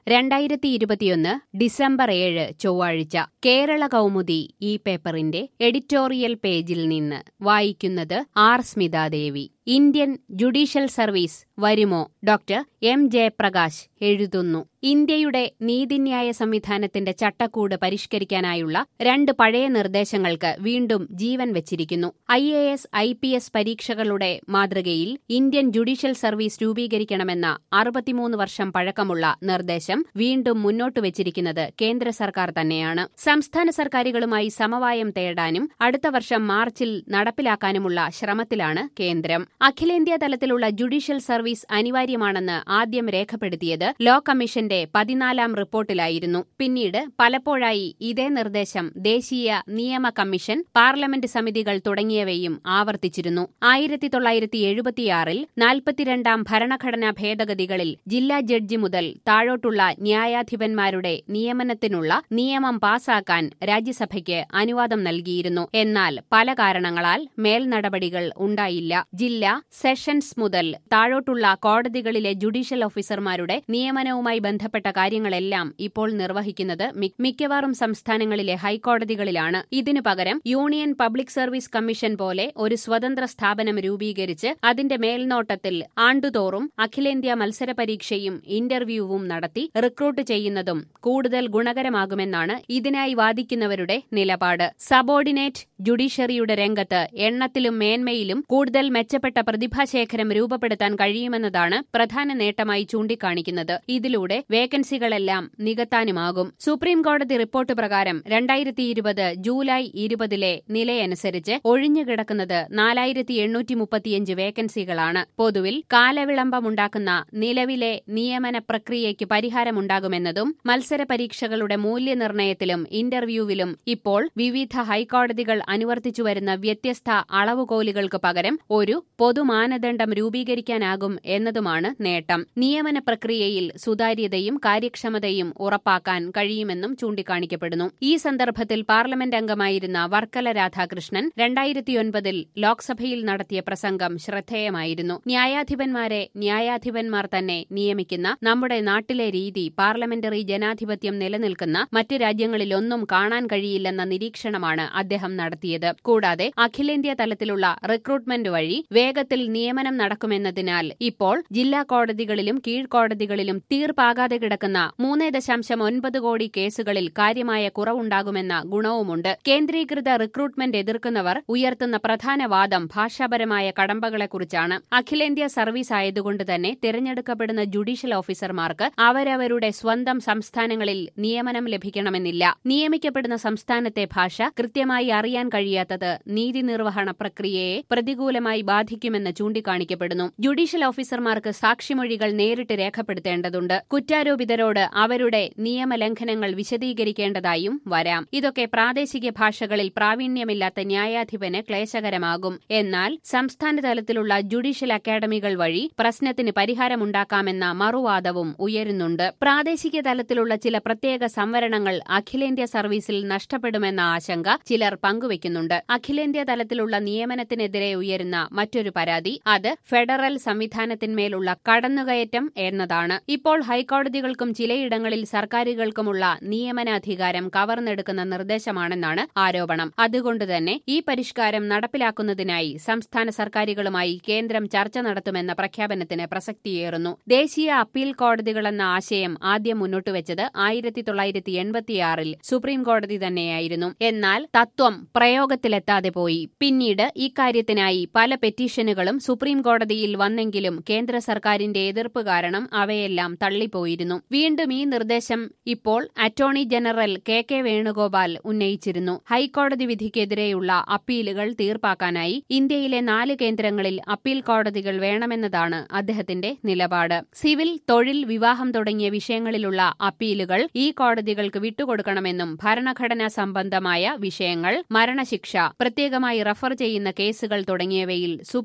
രണ്ടായിരത്തി ഇരുപത്തിയൊന്ന് ഡിസംബർ ഏഴ് ചൊവ്വാഴ്ച കേരള കൗമുദി ഈ പേപ്പറിന്റെ എഡിറ്റോറിയൽ പേജിൽ നിന്ന് വായിക്കുന്നത് R Smithadevi Indian judicial service വരുമോ ഡോക്ടർ എം ജയപ്രകാശ് എഴുതുന്നു ഇന്ത്യയുടെ നീതിന്യായ സംവിധാനത്തിന്റെ ചട്ടക്കൂട് പരിഷ്കരിക്കാനായുള്ള രണ്ട് പഴയ നിർദ്ദേശങ്ങൾക്ക് വീണ്ടും ജീവൻ വെച്ചിരിക്കുന്നു I A S I P S പരീക്ഷകളുടെ മാതൃകയിൽ ഇന്ത്യൻ ജുഡീഷ്യൽ സർവീസ് രൂപീകരിക്കണമെന്ന അറുപത്തിമൂന്ന് വർഷം പഴക്കമുള്ള നിർദ്ദേശം വീണ്ടും മുന്നോട്ട് വെച്ചിരിക്കുന്നത് കേന്ദ്ര സർക്കാർ തന്നെയാണ് സംസ്ഥാന സർക്കാരുകളുമായി സമവായം തേടാനും അടുത്ത വർഷം മാർച്ചിൽ നടപ്പിലാക്കാനുമുള്ള ശ്രമത്തിലാണ് കേന്ദ്രം അഖിലേന്ത്യാ തലത്തിലുള്ള ജുഡീഷ്യൽ സർവീസ് അനിവാര്യമാണെന്ന് ആദ്യം രേഖപ്പെടുത്തിയത് ലോ കമ്മീഷന്റെ പതിനാലാം റിപ്പോർട്ടിലായിരുന്നു പിന്നീട് പലപ്പോഴായി ഇതേ നിർദ്ദേശം ദേശീയ നിയമ കമ്മീഷൻ പാർലമെന്റ് സമിതികൾ തുടങ്ങിയവയും ആവർത്തിച്ചിരുന്നു ആയിരത്തി തൊള്ളായിരത്തി എഴുപത്തിയാറിൽ നാൽപ്പത്തിരണ്ടാം ഭരണഘടനാ ഭേദഗതികളിൽ ജില്ലാ ജഡ്ജി മുതൽ താഴോട്ടുള്ള ന്യായാധിപന്മാരുടെ നിയമനത്തിനുള്ള നിയമം പാസാക്കാൻ രാജ്യസഭയ്ക്ക് അനുവാദം നൽകിയിരുന്നു എന്നാൽ പല കാരണങ്ങളാൽ മേൽനടപടികൾ ഉണ്ടായില്ല ജില്ല സെഷൻസ് മുതൽ താഴോട്ടുള്ള കോടതികളിലെ ജുഡീഷ്യൽ ഓഫീസർമാരുടെ നിയമനവുമായി ബന്ധപ്പെട്ട കാര്യങ്ങളെല്ലാം ഇപ്പോൾ നിർവഹിക്കുന്നത് മിക്കവാറും സംസ്ഥാനങ്ങളിലെ ഹൈക്കോടതികളിലാണ് ഇതിനു പകരം യൂണിയൻ പബ്ലിക് സർവീസ് കമ്മീഷൻ പോലെ ഒരു സ്വതന്ത്ര സ്ഥാപനം രൂപീകരിച്ച് അതിന്റെ മേൽനോട്ടത്തിൽ ആണ്ടുതോറും അഖിലേന്ത്യാ മത്സര പരീക്ഷയും ഇന്റർവ്യൂവും നടത്തി റിക്രൂട്ട് ചെയ്യുന്നതും കൂടുതൽ ഗുണകരമാകുമെന്നാണ് ഇതിനായി വാദിക്കുന്നവരുടെ നിലപാട് സബോർഡിനേറ്റ് ജുഡീഷ്യറിയുടെ രംഗത്ത് എണ്ണത്തിലും മേന്മയിലും കൂടുതൽ മെച്ചപ്പെട്ട പ്രതിഭാശേഖരം രൂപപ്പെടുത്താൻ കഴിയുമെന്നതാണ് പ്രധാന നേട്ടമായി ചൂണ്ടിക്കാണിക്കുന്നത് ഇതിലൂടെ വേക്കൻസികളെല്ലാം നികത്താനുമാകും സുപ്രീം കോടതി റിപ്പോർട്ട് പ്രകാരം രണ്ടായിരത്തി ഇരുപത് ജൂലൈ ഇരുപതിലെ നിലയനുസരിച്ച് ഒഴിഞ്ഞുകിടക്കുന്നത് നാലായിരത്തി എണ്ണൂറ്റി മുപ്പത്തിയഞ്ച് വേക്കൻസികളാണ് പൊതുവിൽ കാലവിളംബമുണ്ടാക്കുന്ന നിലവിലെ നിയമന പ്രക്രിയയ്ക്ക് പരിഹാരമുണ്ടാകുമെന്നതും മത്സര പരീക്ഷകളുടെ മൂല്യനിർണ്ണയത്തിലും ഇന്റർവ്യൂവിലും ഇപ്പോൾ വിവിധ ഹൈക്കോടതികൾ അനുവർത്തിച്ചുവരുന്ന വ്യത്യസ്ത അളവുകോലുകൾക്ക് പകരം ഒരു പൊതുമാനദണ്ഡം രൂപീകരിക്കാനാകും എന്നതുമാണ് നേട്ടം നിയമന പ്രക്രിയയിൽ സുതാര്യതയും കാര്യക്ഷമതയും ഉറപ്പാക്കാൻ കഴിയുമെന്നും ചൂണ്ടിക്കാണിക്കപ്പെടുന്നു ഈ സന്ദർഭത്തിൽ പാർലമെന്റ് അംഗമായിരുന്ന വർക്കല രാധാകൃഷ്ണൻ രണ്ടായിരത്തിയൊൻപതിൽ ലോക്സഭയിൽ നടത്തിയ പ്രസംഗം ശ്രദ്ധേയമായിരുന്നു ന്യായാധിപന്മാരെ ന്യായാധിപന്മാർ തന്നെ നിയമിക്കുന്ന നമ്മുടെ നാട്ടിലെ രീതി പാർലമെന്ററി ജനാധിപത്യം നിലനിൽക്കുന്ന മറ്റ് രാജ്യങ്ങളിലൊന്നും കാണാൻ കഴിയില്ലെന്ന നിരീക്ഷണമാണ് അദ്ദേഹം നടത്തിയത് കൂടാതെ അഖിലേന്ത്യാ തലത്തിലുള്ള റിക്രൂട്ട്മെന്റ് വഴി വേഗത്തിൽ നിയമനം നടക്കുമെന്നതിനാൽ ഇപ്പോൾ ജില്ലാ കോടതികളിലും കീഴ്ക്കോടതികളിലും തീർപ്പാകാതെ കിടക്കുന്ന മൂന്ന് ദശാംശം ഒൻപത് കോടി കേസുകളിൽ കാര്യമായ കുറവുണ്ടാകുമെന്ന ഗുണവുമുണ്ട് കേന്ദ്രീകൃത റിക്രൂട്ട്മെന്റ് എതിർക്കുന്നവർ ഉയർത്തുന്ന പ്രധാന വാദം ഭാഷാപരമായ കടമ്പകളെക്കുറിച്ചാണ് അഖിലേന്ത്യാ സർവീസ് ആയതുകൊണ്ട് തന്നെ തിരഞ്ഞെടുക്കപ്പെടുന്ന ജുഡീഷ്യൽ ഓഫീസർമാർക്ക് അവരവരുടെ സ്വന്തം സംസ്ഥാനങ്ങളിൽ നിയമനം ലഭിക്കണമെന്നില്ല നിയമിക്കപ്പെടുന്ന സംസ്ഥാനത്തെ ഭാഷ കൃത്യമായി അറിയാൻ കഴിയാത്തത് നീതി നിർവഹണ പ്രക്രിയയെ പ്രതികൂലമായി ബാധിക്കുമെന്ന് ചൂണ്ടിക്കാണിക്കപ്പെടുന്നു ജുഡീഷ്യൽ ഓഫീസർമാർക്ക് സാക്ഷിമൊഴികൾ നേരിട്ട് രേഖപ്പെടുത്തേണ്ടതുണ്ട് കുറ്റാരോപിതരോട് അവരുടെ നിയമലംഘനങ്ങൾ വിശദീകരിക്കേണ്ടതായും വരാം ഇതൊക്കെ പ്രാദേശിക ഭാഷകളിൽ പ്രാവീണ്യമില്ലാത്ത ന്യായാധിപന് ക്ലേശകരമാകും എന്നാൽ സംസ്ഥാന തലത്തിലുള്ള ജുഡീഷ്യൽ അക്കാദമികൾ വഴി പ്രശ്നത്തിന് പരിഹാരമുണ്ടാക്കാമെന്ന മറുവാദവും ഉയരുന്നുണ്ട് പ്രാദേശിക തലത്തിലുള്ള ചില പ്രത്യേക സംവരണങ്ങൾ അഖിലേന്ത്യാ സർവീസിൽ നഷ്ടപ്പെടുമെന്ന ആശങ്ക ചിലർ പങ്കുവയ്ക്കുന്നുണ്ട് അഖിലേന്ത്യാ തലത്തിലുള്ള നിയമനത്തിനെതിരെ ഉയരുന്ന മറ്റൊരു പരാതി അത് ഫെഡറൽ സംവിധാനത്തിന്മേലുള്ള കടന്നുകയറ്റം എന്നതാണ് ഇപ്പോൾ ഹൈക്കോടതികൾക്കും ചിലയിടങ്ങളിൽ സർക്കാരുകൾക്കുമുള്ള നിയമനാധികാരം കവർന്നെടുക്കുന്ന നിർദ്ദേശമാണെന്നാണ് ആരോപണം അതുകൊണ്ടുതന്നെ ഈ പരിഷ്കാരം നടപ്പിലാക്കുന്നതിനായി സംസ്ഥാന സർക്കാരുകളുമായി കേന്ദ്രം ചർച്ച നടത്തുമെന്ന പ്രഖ്യാപനത്തിന് പ്രസക്തിയേറുന്നു ദേശീയ അപ്പീൽ കോടതികളെന്ന ആശയം ആദ്യം മുന്നോട്ടുവച്ചത് ആയിരത്തി തൊള്ളായിരത്തി എൺപത്തിയാറിൽ സുപ്രീം കോടതി തന്നെയായിരുന്നു എന്നാൽ തത്വം പ്രയോഗത്തിലെത്താതെ പോയി പിന്നീട് ഇക്കാര്യത്തിനായി പല പെറ്റീഷനുകളും സുപ്രീം കോടതിയിൽ വന്നെങ്കിലും കേന്ദ്ര സർക്കാരിന്റെ എതിർപ്പ് കാരണം അവയെല്ലാം തള്ളിപ്പോയിരുന്നു വീണ്ടും ഈ നിർദ്ദേശം ഇപ്പോൾ attorney general K K Venugopal ഉന്നയിച്ചിരുന്നു ഹൈക്കോടതി വിധിക്കെതിരെയുള്ള അപ്പീലുകൾ തീർപ്പാക്കാനായി ഇന്ത്യയിലെ നാല് കേന്ദ്രങ്ങളിൽ അപ്പീൽ കോടതികൾ വേണമെന്നതാണ് അദ്ദേഹത്തിന്റെ നിലപാട് സിവിൽ തൊഴിൽ വിവാഹം തുടങ്ങിയ വിഷയങ്ങളിലുള്ള അപ്പീലുകൾ ഈ കോടതികൾക്ക് വിട്ടുകൊടുക്കണമെന്നും ഭരണഘടനാ സംബന്ധമായ വിഷയങ്ങൾ മരണശിക്ഷ പ്രത്യേകമായി റഫർ ചെയ്യുന്ന കേസുകൾ തുടങ്ങിയവയിൽ സുപ്രീം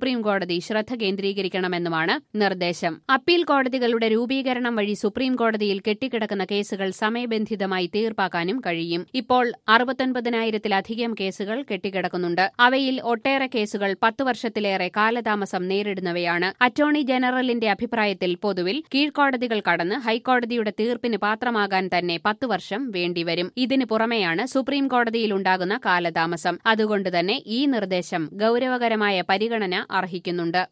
സുപ്രീം കോടതി ശ്രദ്ധ കേന്ദ്രീകരിക്കണമെന്നുമാണ് നിർദ്ദേശം അപ്പീൽ കോടതികളുടെ രൂപീകരണം വഴി സുപ്രീം കോടതിയിൽ കെട്ടിക്കിടക്കുന്ന കേസുകൾ സമയബന്ധിതമായി തീർപ്പാക്കാനും കഴിയും ഇപ്പോൾ അറുപത്തൊൻപതിനായിരത്തിലധികം കേസുകൾ കെട്ടിക്കിടക്കുന്നുണ്ട് അവയിൽ ഒട്ടേറെ കേസുകൾ പത്തു വർഷത്തിലേറെ കാലതാമസം നേരിടുന്നവയാണ് അറ്റോർണി ജനറലിന്റെ അഭിപ്രായത്തിൽ പൊതുവിൽ കീഴ്ക്കോടതികൾ കടന്ന് ഹൈക്കോടതിയുടെ തീർപ്പിന് പാത്രമാകാൻ തന്നെ പത്തു വർഷം വേണ്ടിവരും ഇതിനു പുറമെയാണ് സുപ്രീം കോടതിയിലുണ്ടാകുന്ന കാലതാമസം അതുകൊണ്ട് തന്നെ ഈ നിർദ്ദേശം ഗൌരവകരമായ പരിഗണന അർഹിക്കുന്നുണ്ട്